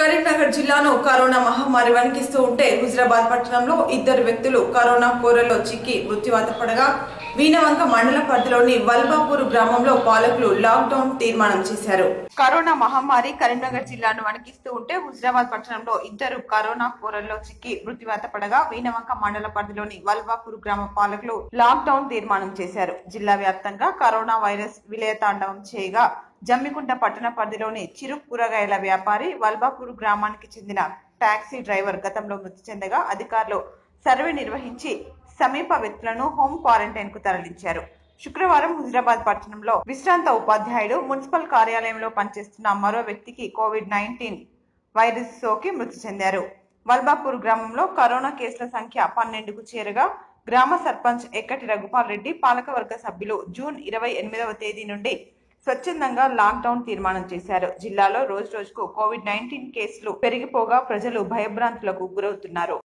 కరీంనగర్ జిల్లాను కరోనా మహమ్మారి వణికిస్తూ ఉంటే హుజరాబాద్ పట్టణంలో ఇద్దరు వ్యక్తులు కరోనా కోరలో చిక్కి మృత్యువాత పడగా వీణవంక మండల పరిధిలోని వల్బాపూర్ గ్రామంలో పాలకులు లాక్డౌన్ తీర్మానం చేశారు కరోనా మహమ్మారి కరీంనగర్ జిల్లాను వణికిస్తూ ఉంటే హుజరాబాద్ పట్టణంలో ఇద్దరు కరోనా కోరల్లో చిక్కి మృత్యువాత పడగా వీణవంక మండల పరిధిలోని వల్బాపూర్ గ్రామ పాలకులు లాక్డౌన్ తీర్మానం చేశారు జిల్లా వ్యాప్తంగా కరోనా వైరస్ విలయతాండవం చేయగా జమ్మికుంట పట్టణ పరిధిలోని చిరు కూరగాయల వ్యాపారి వల్బాపూర్ గ్రామానికి చెందిన టాక్సీ డ్రైవర్ గతంలో మృతి చెందగా అధికారులు సర్వే నిర్వహించి సమీప వ్యక్తులను హోం క్వారంటైన్ కు తరలించారు శుక్రవారం హుజరాబాద్ పట్టణంలో విశ్రాంత ఉపాధ్యాయుడు మున్సిపల్ కార్యాలయంలో పనిచేస్తున్న మరో వ్యక్తికి కోవిడ్ నైన్టీన్ వైరస్ సోకి మృతి చెందారు వల్బాపూర్ గ్రామంలో కరోనా కేసుల సంఖ్య పన్నెండుకు చేరగా గ్రామ సర్పంచ్ ఎక్కటి రఘుపాల్ రెడ్డి పాలకవర్గ సభ్యులు జూన్ ఇరవై ఎనిమిదవ తేదీ నుండి స్వచ్ఛందంగా లాక్డౌన్ తీర్మానం చేశారు జిల్లాలో రోజు రోజుకు కోవిడ్ నైన్టీన్ కేసులు పెరిగిపోగా ప్రజలు భయభ్రాంతులకు గురవుతున్నారు